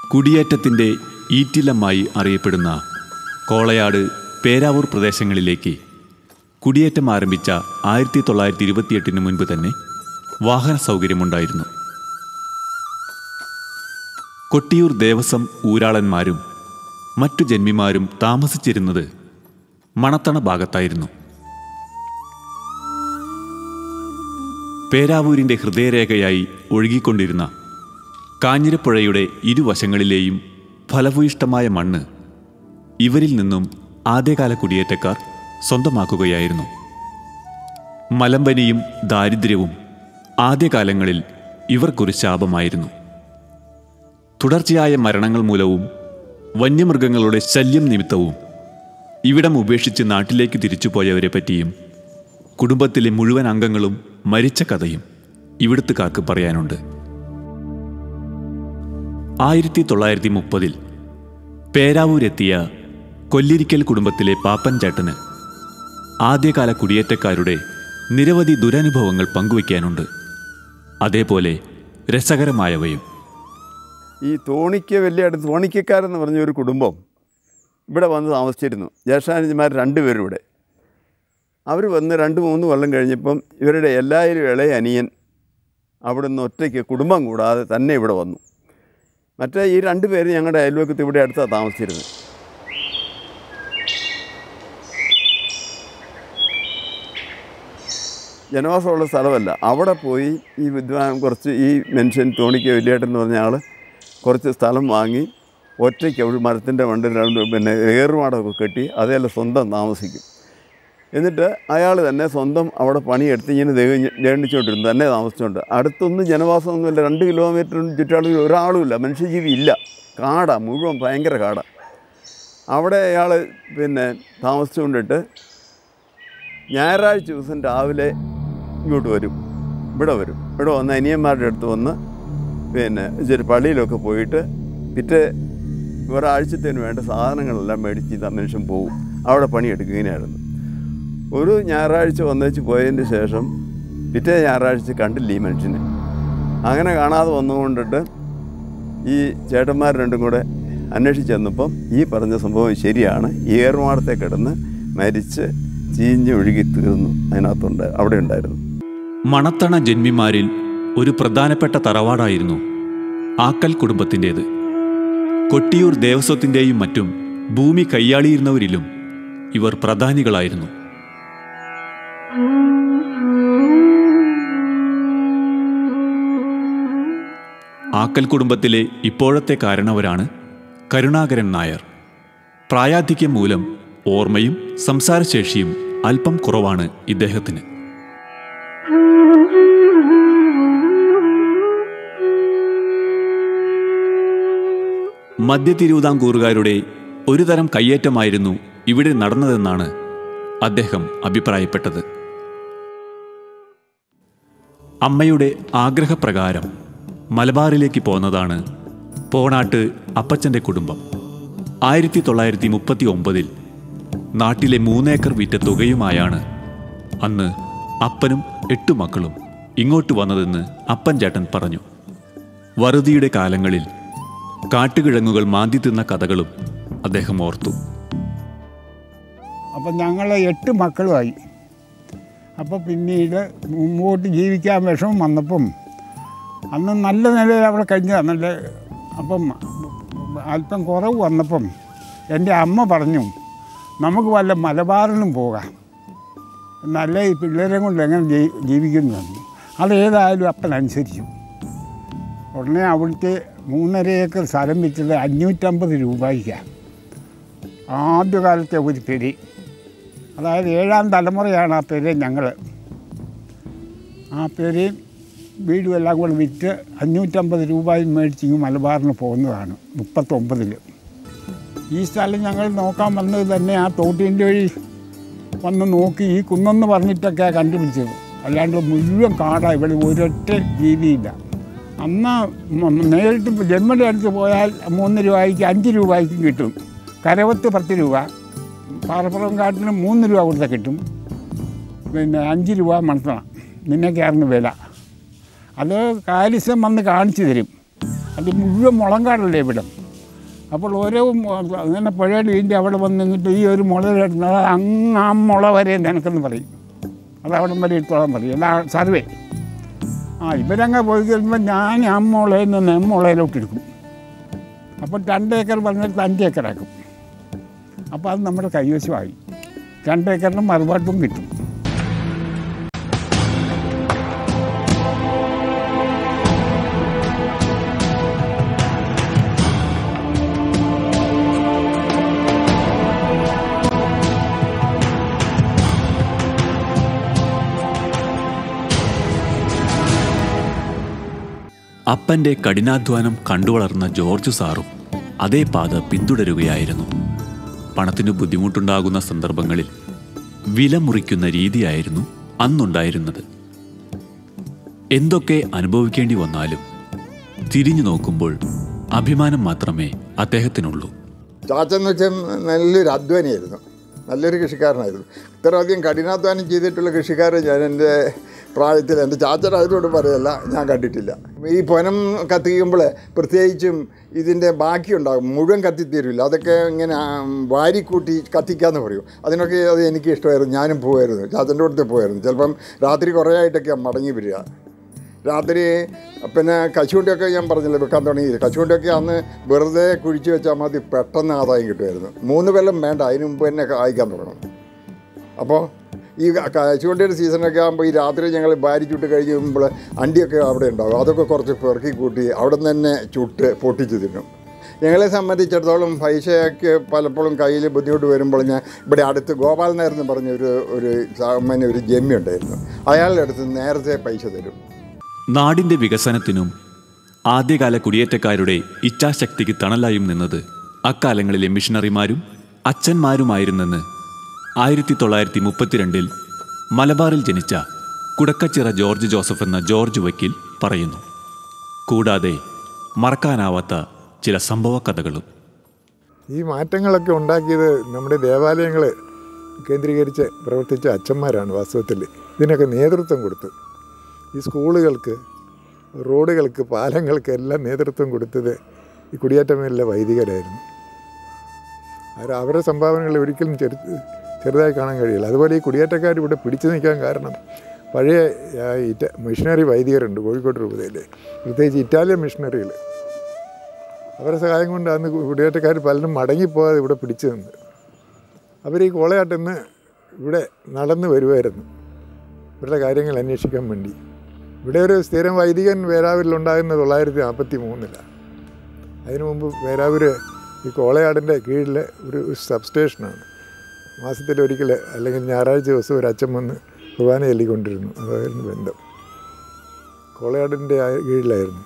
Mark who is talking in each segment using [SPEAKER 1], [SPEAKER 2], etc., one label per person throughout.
[SPEAKER 1] കുടിയേറ്റത്തിൻ്റെ ഈറ്റില്ലമായി അറിയപ്പെടുന്ന കോളയാട് പേരാവൂർ പ്രദേശങ്ങളിലേക്ക് കുടിയേറ്റം ആരംഭിച്ച ആയിരത്തി തൊള്ളായിരത്തി ഇരുപത്തിയെട്ടിന് മുൻപ് തന്നെ വാഹന സൗകര്യമുണ്ടായിരുന്നു കൊട്ടിയൂർ ദേവസ്വം ഊരാളന്മാരും മറ്റു ജന്മിമാരും താമസിച്ചിരുന്നത് മണത്തണ ഭാഗത്തായിരുന്നു പേരാവൂരിൻ്റെ ഹൃദയരേഖയായി ഒഴുകിക്കൊണ്ടിരുന്ന കാഞ്ഞിരപ്പുഴയുടെ ഇരുവശങ്ങളിലെയും ഫലഭൂയിഷ്ടമായ മണ്ണ് ഇവരിൽ നിന്നും ആദ്യകാല കുടിയേറ്റക്കാർ സ്വന്തമാക്കുകയായിരുന്നു മലമ്പനിയും ദാരിദ്ര്യവും ആദ്യകാലങ്ങളിൽ ഇവർക്കൊരു ശാപമായിരുന്നു തുടർച്ചയായ മരണങ്ങൾ മൂലവും വന്യമൃഗങ്ങളുടെ ശല്യം നിമിത്തവും ഇവിടം ഉപേക്ഷിച്ച് നാട്ടിലേക്ക് തിരിച്ചുപോയവരെ പറ്റിയും കുടുംബത്തിലെ മുഴുവൻ അംഗങ്ങളും മരിച്ച കഥയും ഇവിടുത്തുകാർക്ക് പറയാനുണ്ട് ആയിരത്തി തൊള്ളായിരത്തി മുപ്പതിൽ പേരാവൂരെത്തിയ കൊല്ലിരിക്കൽ കുടുംബത്തിലെ പാപ്പൻ ചേട്ടന് ആദ്യകാല കുടിയേറ്റക്കാരുടെ നിരവധി ദുരനുഭവങ്ങൾ പങ്കുവയ്ക്കാനുണ്ട് അതേപോലെ രസകരമായവയും
[SPEAKER 2] ഈ തോണിക്ക് വലിയ അടുത്ത് തോണിക്കക്കാരെന്ന് പറഞ്ഞ ഒരു കുടുംബം ഇവിടെ വന്ന് താമസിച്ചിരുന്നു ജ്യേഷ്ഠാനുജന്മാർ രണ്ടുപേരും ഇവിടെ അവർ വന്ന് രണ്ട് മൂന്ന് കൊല്ലം കഴിഞ്ഞപ്പം ഇവരുടെ എല്ലാവരും ഇളയ അനിയൻ അവിടുന്ന് ഒറ്റയ്ക്ക് കുടുംബം കൂടാതെ തന്നെ ഇവിടെ വന്നു മറ്റേ ഈ രണ്ട് പേര് ഞങ്ങളുടെ അയൽവക്കത്ത് ഇവിടെ അടുത്താണ് താമസിച്ചിരുന്നത് ജനവാസമുള്ള സ്ഥലമല്ല അവിടെ പോയി ഈ വിദ്വാൻ കുറച്ച് ഈ മനുഷ്യൻ തോണിക്ക് വലിയേട്ടൻ എന്ന് പറഞ്ഞ ആൾ കുറച്ച് സ്ഥലം വാങ്ങി ഒറ്റയ്ക്ക് ഒരു മരത്തിൻ്റെ മണ്ടിൽ രണ്ട് പിന്നെ ഏറുമാടമൊക്കെ കെട്ടി അതെല്ലാം സ്വന്തം താമസിക്കും എന്നിട്ട് അയാൾ തന്നെ സ്വന്തം അവിടെ പണിയെടുത്ത് ഇങ്ങനെ ദേണ്ടിച്ചുകൊണ്ടിരുന്നു തന്നെ താമസിച്ചുകൊണ്ട് അടുത്തൊന്നും ജനവാസമൊന്നുമില്ല രണ്ട് കിലോമീറ്ററിന് ചുറ്റാളിൽ ഒരാളുമില്ല മനുഷ്യജീവി ഇല്ല കാടാ മുഴുവൻ ഭയങ്കര കാടാ അവിടെ അയാൾ പിന്നെ താമസിച്ചുകൊണ്ടിട്ട് ഞായറാഴ്ച ദിവസം രാവിലെ ഇങ്ങോട്ട് വരും ഇവിടെ വരും ഇവിടെ വന്ന് അനിയന്മാരുടെ അടുത്ത് വന്ന് പിന്നെ ഇച്ചിരി പള്ളിയിലൊക്കെ പോയിട്ട് പിറ്റേ ഒരാഴ്ചത്തേന് വേണ്ട സാധനങ്ങളെല്ലാം മേടിച്ച് ഈ മനുഷ്യൻ പോകും അവിടെ പണിയെടുക്കും ഇങ്ങനെയായിരുന്നു ഒരു ഞായറാഴ്ച വന്നേച്ച് പോയതിന് ശേഷം പിറ്റേ ഞായറാഴ്ച കണ്ടില്ല ഈ മനുഷ്യനെ അങ്ങനെ കാണാതെ വന്നുകൊണ്ടിട്ട് ഈ ചേട്ടന്മാർ രണ്ടും കൂടെ അന്വേഷിച്ച് ചെന്നപ്പം ഈ പറഞ്ഞ സംഭവം ശരിയാണ് ഈ ഏറുമാടത്തെ കിടന്ന് മരിച്ച് ചീഞ്ഞ് ഒഴുകി തീർന്നു അതിനകത്തുണ്ട് അവിടെ ഉണ്ടായിരുന്നു
[SPEAKER 1] മണത്തണ ജന്മിമാരിൽ ഒരു പ്രധാനപ്പെട്ട തറവാടായിരുന്നു ആക്കൽ കുടുംബത്തിൻ്റേത് കൊട്ടിയൂർ ദേവസ്വത്തിൻ്റെയും മറ്റും ഭൂമി കൈയാളിയിരുന്നവരിലും ഇവർ പ്രധാനികളായിരുന്നു ആക്കൽ കുടുംബത്തിലെ ഇപ്പോഴത്തെ കാരണവരാണ് കരുണാകരൻ നായർ പ്രായാധിക്യം മൂലം ഓർമ്മയും സംസാരശേഷിയും അല്പം കുറവാണ് ഇദ്ദേഹത്തിന് മധ്യ തിരുവിതാംകൂറുകാരുടെ ഒരു തരം കയ്യേറ്റമായിരുന്നു ഇവിടെ നടന്നതെന്നാണ് അദ്ദേഹം അഭിപ്രായപ്പെട്ടത് അമ്മയുടെ ആഗ്രഹപ്രകാരം മലബാറിലേക്ക് പോന്നതാണ് പോണാട്ട് അപ്പച്ചൻ്റെ കുടുംബം ആയിരത്തി തൊള്ളായിരത്തി മുപ്പത്തി ഒമ്പതിൽ നാട്ടിലെ മൂന്നേക്കർ വിറ്റ തുകയുമായാണ് അന്ന് അപ്പനും എട്ടു മക്കളും ഇങ്ങോട്ട് വന്നതെന്ന് അപ്പൻ ചേട്ടൻ പറഞ്ഞു വറുതിയുടെ കാലങ്ങളിൽ കാട്ടുകിഴങ്ങുകൾ മാന്തി തിന്ന കഥകളും അദ്ദേഹം ഓർത്തു
[SPEAKER 3] അപ്പം ഞങ്ങൾ എട്ട് മക്കളുമായി അപ്പോൾ പിന്നീട് മുമ്പോട്ട് ജീവിക്കാൻ വിഷമം വന്നപ്പം അന്ന് നല്ല നിലയിൽ അവിടെ കഴിഞ്ഞതാണ് നല്ല അപ്പം അല്പം കുറവ് വന്നപ്പം എൻ്റെ അമ്മ പറഞ്ഞു നമുക്ക് വല്ല മലബാറിലും പോകാം നല്ല ഈ പിള്ളേരെ കൊണ്ട് എങ്ങനെ ജീ ജീവിക്കുന്നു പറഞ്ഞു അതേതായാലും അപ്പൻ അനുസരിച്ചു ഉടനെ അവിടുത്തെ മൂന്നര ഏക്കർ സ്ഥലം വിറ്റത് അഞ്ഞൂറ്റമ്പത് രൂപയ്ക്കാണ് ആദ്യകാലത്തെ ഒരു പെരി അതായത് ഏഴാം തലമുറയാണ് ആ പെര ഞങ്ങൾ ആ പെരയും വീടും എല്ലാം കൂടെ വിറ്റ് അഞ്ഞൂറ്റമ്പത് രൂപയും മേടിച്ച് ഇങ്ങ് മലബാറിന് പോകുന്നതാണ് മുപ്പത്തൊമ്പതിൽ ഈ സ്ഥലം ഞങ്ങൾ നോക്കാൻ വന്നത് തന്നെ ആ തോട്ടിൻ്റെ വഴി വന്ന് നോക്കി ഈ കുന്നെന്ന് പറഞ്ഞിട്ടൊക്കെയാണ് കണ്ടുപിടിച്ചത് അല്ലാണ്ട് മുഴുവൻ കാടാണ് ഇവിടെ ഒരൊറ്റ ജീവിയില്ല അന്ന് മ- നേരിട്ട് ജന്മയുടെ അടുത്ത് പോയാൽ മൂന്ന് രൂപയ്ക്ക് അഞ്ച് രൂപയ്ക്കും കിട്ടും കരവത്ത് പത്ത് രൂപ പാറപ്പുറം കാട്ടിന് മൂന്ന് രൂപ കൊടുത്താൽ കിട്ടും പിന്നെ അഞ്ച് രൂപ മണത്തണം നിന്നൊക്കെയായിരുന്നു വില അത് കാലിസം വന്ന് കാണിച്ചു തരും അത് മുഴുവൻ മുളങ്കാടല്ലേ ഇവിടെ അപ്പോൾ ഓരോ മു- അങ്ങനെ പുഴയുടെ ഇതിൻ്റെ അവിടെ വന്ന് നിന്നിട്ട് ഈ ഒരു മുള കിടക്കുന്നത് അത് അങ്ങ് ആ മുള വരെ നിനക്കെന്ന് പറയും അത് അവിടെ വരെ ഇട്ടോളാൻ പറയും അല്ല സർവേ ആ ഇവരങ്ങ് പോയി കഴിയുമ്പോൾ ഞാൻ ആ മുളയിൽ നിന്ന് എം മുളയിലോട്ട് എടുക്കും അപ്പോൾ രണ്ട് ഏക്കർ പറഞ്ഞിട്ട് അഞ്ച് ഏക്കറാക്കും അപ്പോൾ അത് നമ്മുടെ കൈവശമായി രണ്ട് ഏക്കറിന് മറുപാട്ടും കിട്ടും
[SPEAKER 1] അപ്പന്റെ കഠിനാധ്വാനം കണ്ടുവളർന്ന ജോർജ് സാറും അതേ പാത പിന്തുടരുകയായിരുന്നു പണത്തിന് ബുദ്ധിമുട്ടുണ്ടാകുന്ന സന്ദർഭങ്ങളിൽ വില മുറിക്കുന്ന രീതിയായിരുന്നു അന്നുണ്ടായിരുന്നത് എന്തൊക്കെ അനുഭവിക്കേണ്ടി വന്നാലും തിരിഞ്ഞു നോക്കുമ്പോൾ അഭിമാനം മാത്രമേ അദ്ദേഹത്തിനുള്ളൂ
[SPEAKER 4] ചാച്ചൻ എന്ന് വെച്ചാൽ നല്ലൊരു അധ്വാനിയായിരുന്നു നല്ലൊരു കൃഷിക്കാരനായിരുന്നു ഇത്രയധികം കഠിനാധ്വാനം ചെയ്തിട്ടുള്ള കൃഷിക്കാരെ ഞാൻ എൻ്റെ പ്രായത്തിൽ എൻ്റെ ചാച്ചൻ അതിനോട് പറയല്ല ഞാൻ കണ്ടിട്ടില്ല ഈ പൊനം കത്തിക്കുമ്പോൾ പ്രത്യേകിച്ചും ഇതിൻ്റെ ബാക്കിയുണ്ടാകും മുഴുവൻ കത്തിത്തീരില്ല അതൊക്കെ ഇങ്ങനെ ആ, വാരിക്കൂട്ടി കത്തിക്കാന്ന് പറയും അതിനൊക്കെ അത് എനിക്ക് ഇഷ്ടമായിരുന്നു ഞാനും പോകുമായിരുന്നു ചാച്ചൻ്റെ അടുത്ത് പോകുമായിരുന്നു ചിലപ്പം രാത്രി കുറേ ആയിട്ടൊക്കെയാണ് മടങ്ങി വരിക രാത്രി പിന്നെ കശുവണ്ടിയൊക്കെ ഞാൻ പറഞ്ഞില്ല വെക്കാൻ തുടങ്ങി കശുവണ്ടിയൊക്കെ അന്ന് വെറുതെ കുഴിച്ച് വെച്ചാൽ മതി പെട്ടെന്ന് ആദായം കിട്ടുമായിരുന്നു മൂന്ന് കൊല്ലം വേണ്ട അതിന് മുമ്പ് തന്നെ കായ്ക്കാൻ തുടങ്ങണം അപ്പോൾ ഈ ക- കശുവണ്ടിയുടെ സീസണൊക്കെ ആകുമ്പോൾ ഈ രാത്രി ഞങ്ങൾ ഭാരി ചുട്ട് കഴിഞ്ഞ് കഴിയുമ്പോൾ അണ്ടിയൊക്കെ അവിടെ ഉണ്ടാകും അതൊക്കെ കുറച്ച് പെറുക്കി കൂട്ടി അവിടെ നിന്ന് തന്നെ ചുട്ട് പൊട്ടിച്ച് തിന്നും ഞങ്ങളെ സംബന്ധിച്ചിടത്തോളം പൈസയൊക്കെ പലപ്പോഴും കയ്യിൽ ബുദ്ധിമുട്ട് വരുമ്പോൾ ഞാൻ ഇവിടെ അടുത്ത് ഗോപാൽ നായർ എന്ന് പറഞ്ഞ ഒരു ഒരു സാമാന്യ ഒരു ജമ്മി ഉണ്ടായിരുന്നു അയാളുടെ അടുത്ത് നേരത്തെ പൈസ തരും
[SPEAKER 1] നാടിന്റെ വികസനത്തിനും ആദ്യകാല കുടിയേറ്റക്കാരുടെ ഇച്ഛാശക്തിക്ക് തണലായും നിന്നത് അക്കാലങ്ങളിലെ മിഷണറിമാരും അച്ഛന്മാരുമായിരുന്നെന്ന് ആയിരത്തി തൊള്ളായിരത്തി മുപ്പത്തിരണ്ടിൽ മലബാറിൽ ജനിച്ച കുടക്കച്ചിറ ജോർജ് ജോസഫ് എന്ന ജോർജ് വക്കീൽ പറയുന്നു കൂടാതെ മറക്കാനാവാത്ത ചില സംഭവ കഥകളും
[SPEAKER 5] ഈ മാറ്റങ്ങളൊക്കെ ഉണ്ടാക്കിയത് നമ്മുടെ ദേവാലയങ്ങൾ കേന്ദ്രീകരിച്ച് പ്രവർത്തിച്ച അച്ഛന്മാരാണ് വാസ്തവത്തിൽ ഇതിനൊക്കെ നേതൃത്വം കൊടുത്തു ഈ സ്കൂളുകൾക്ക് റോഡുകൾക്ക് പാലങ്ങൾക്ക് എല്ലാം നേതൃത്വം കൊടുത്തത് ഈ കുടിയേറ്റമേലെ വൈദികരായിരുന്നു അവർ അവരുടെ സംഭാവനകൾ ഒരിക്കലും ചെറു ചെറുതായി കാണാൻ കഴിയില്ല അതുപോലെ ഈ കുടിയേറ്റക്കാർ ഇവിടെ പിടിച്ചു നിൽക്കാൻ കാരണം പഴയ ആ, ഇറ്റ മിഷണറി വൈദികരുണ്ട് കോഴിക്കോട് രൂപതയിൽ പ്രത്യേകിച്ച് ഇറ്റാലിയൻ മിഷണറികൾ അവരുടെ സഹായം കൊണ്ട് അന്ന് കുടിയേറ്റക്കാർ പലരും മടങ്ങിപ്പോകാതെ ഇവിടെ പിടിച്ചു നിന്ന് അവർ ഈ കോളയാട്ടിൽ നിന്ന് ഇവിടെ നടന്നു വരുമായിരുന്നു ഇവരുടെ കാര്യങ്ങൾ അന്വേഷിക്കാൻ വേണ്ടി ഇവിടെ ഒരു സ്ഥിരം വൈദികൻ വേരാവൂരിലുണ്ടാകുന്നത് തൊള്ളായിരത്തി നാൽപ്പത്തി മൂന്നിലാണ് അതിനു മുമ്പ് വേരാവൂർ ഈ കോളയാടിൻ്റെ കീഴിൽ ഒരു സബ്സ്റ്റേഷനാണ് മാസത്തിലൊരിക്കൽ അല്ലെങ്കിൽ ഞായറാഴ്ച ദിവസം ഒരു അച്ഛൻ വന്ന് കുർബാന ചൊല്ലിക്കൊണ്ടിരുന്നു അതായിരുന്നു ബന്ധം കോളയാടിൻ്റെ ആ- കീഴിലായിരുന്നു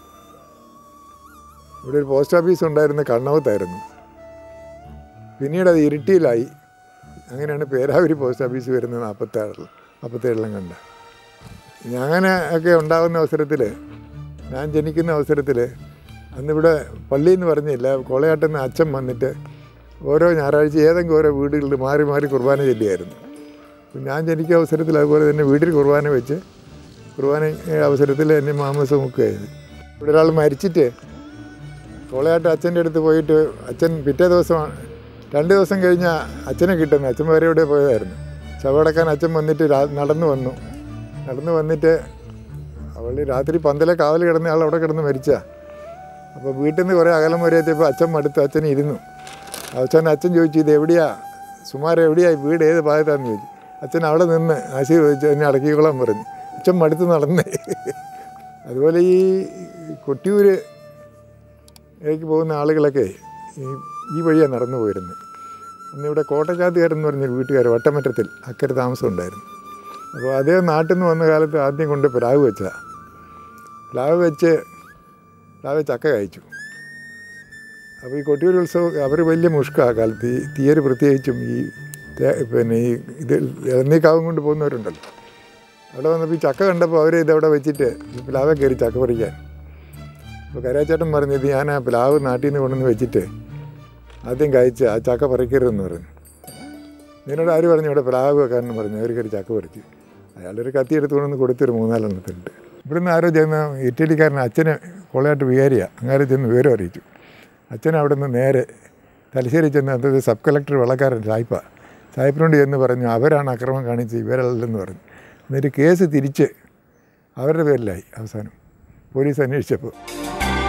[SPEAKER 5] ഇവിടെ ഒരു പോസ്റ്റ് ഓഫീസ് ഉണ്ടായിരുന്ന കണ്ണവത്തായിരുന്നു പിന്നീട് അത് ഇരിട്ടിയിലായി അങ്ങനെയാണ് പേരാവൂരി പോസ്റ്റ് ഓഫീസ് വരുന്നത് നാൽപ്പത്തേഴിൽ നാൽപ്പത്തേഴിലും കണ്ട അങ്ങനെ ഒക്കെ ഉണ്ടാകുന്ന അവസരത്തിൽ ഞാൻ ജനിക്കുന്ന അവസരത്തിൽ അന്നിവിടെ പള്ളി എന്ന് പറഞ്ഞില്ല കോളയാട്ടിൽ നിന്ന് അച്ഛൻ വന്നിട്ട് ഓരോ ഞായറാഴ്ച ഏതെങ്കിലും ഓരോ വീടുകളിൽ മാറി മാറി കുർബാന ചൊല്ലിയായിരുന്നു അപ്പം ഞാൻ ജനിക്കുന്ന അവസരത്തിൽ അതുപോലെ തന്നെ വീട്ടിൽ കുർബാന വെച്ച് കുർബാന അവസരത്തിൽ എന്നെ മാമസം മുക്കുകയായിരുന്നു ഇവിടെ ഒരാൾ മരിച്ചിട്ട് കോളയാട്ട് അച്ഛൻ്റെ അടുത്ത് പോയിട്ട് അച്ഛൻ പിറ്റേ ദിവസം രണ്ട് ദിവസം കഴിഞ്ഞ് അച്ഛനെ കിട്ടുന്നു അച്ഛൻ വരെ ഇവിടെ പോയതായിരുന്നു ശവടക്കാൻ അച്ഛൻ വന്നിട്ട് രാ- നടന്നു വന്നു നടന്നു വന്നിട്ട് അവൾ രാത്രി പന്തലെ കാവൽ കിടന്ന ആൾ അവിടെ കിടന്ന് മരിച്ച അപ്പോൾ വീട്ടിൽ നിന്ന് കുറേ അകലം വരെ എത്തിയപ്പോൾ അച്ഛൻ മടുത്ത് അച്ഛൻ ഇരുന്നു അവസാനം അച്ഛൻ ചോദിച്ചു ഇത് എവിടെയാ സുമാർ എവിടെയാ വീട് ഏത് ഭാഗത്താന്ന് ചോദിച്ചു അച്ഛൻ അവിടെ നിന്ന് ആശി ചോദിച്ചു എന്നെ അടക്കിക്കോളാൻ പറഞ്ഞു അച്ഛൻ മടുത്ത് നടന്നേ അതുപോലെ ഈ കൊട്ടിയൂര് ലേക്ക് പോകുന്ന ആളുകളൊക്കെ ഈ ഈ വഴിയാണ് നടന്നു പോയിരുന്നത് അന്ന് ഇവിടെ കോട്ടച്ചാത്തുകാരെന്ന് പറഞ്ഞൊരു വീട്ടുകാർ വട്ടമറ്റത്തിൽ അക്കരെ താമസം ഉണ്ടായിരുന്നു അപ്പോൾ അദ്ദേഹം നാട്ടിൽ നിന്ന് വന്ന കാലത്ത് ആദ്യം കൊണ്ട് പ്ലാവ് വെച്ചതാണ് പ്ലാവ് വെച്ച് പ്ലാവ് ചക്ക കഴിച്ചു അപ്പോൾ ഈ കൊട്ടിയൂർ ഉത്സവം അവർ വലിയ മുഷ്കാണ് കാലത്ത് ഈ തീയര് പ്രത്യേകിച്ചും ഈ തേ- പിന്നെ ഈ ഇത് ഇളനീക്കാവും കൊണ്ട് പോകുന്നവരുണ്ടല്ലോ അവിടെ വന്നപ്പോൾ ഈ ചക്ക കണ്ടപ്പോൾ അവർ ഇതവിടെ വെച്ചിട്ട് ഈ പ്ലാവെ കയറി ചക്ക പറിക്കാൻ അപ്പോൾ കരാച്ചേട്ടൻ പറഞ്ഞു ഇത് ഞാൻ ആ പ്ലാവ് നാട്ടിൽ നിന്ന് കൊണ്ടുവന്ന് വെച്ചിട്ട് ആദ്യം കഴിച്ച് ആ ചക്ക പറിക്കരുതെന്ന് പറഞ്ഞു നിന്നോട് ആര് പറഞ്ഞു ഇവിടെ പ്ലാവ് വെക്കാനെന്ന് പറഞ്ഞു അവർ കയറി ചക്ക പറിച്ചു അയാളൊരു കത്തി എടുത്ത് കൊണ്ടുവന്ന് കൊടുത്തൊരു മൂന്നാലെണ്ണത്തിനുണ്ട് ഇവിടുന്ന് ആരോ ചെയ്യുന്ന ഇറ്റലിക്കാരൻ അച്ഛനെ കോളയാട്ട് വികാരിയാണ് അങ്ങനെ ചെന്ന് വിവരം അറിയിച്ചു അച്ഛൻ അവിടെ നിന്ന് നേരെ തലശ്ശേരി ചെന്ന് അത് സബ് കളക്ടർ വെള്ളക്കാരൻ സായിപ്പ സായിപ്പിനോട് ചെന്ന് പറഞ്ഞു അവരാണ് അക്രമം കാണിച്ച് ഇവരല്ലെന്ന് പറഞ്ഞു എന്നിട്ട് കേസ് തിരിച്ച് അവരുടെ പേരിലായി അവസാനം പോലീസ് അന്വേഷിച്ചപ്പോൾ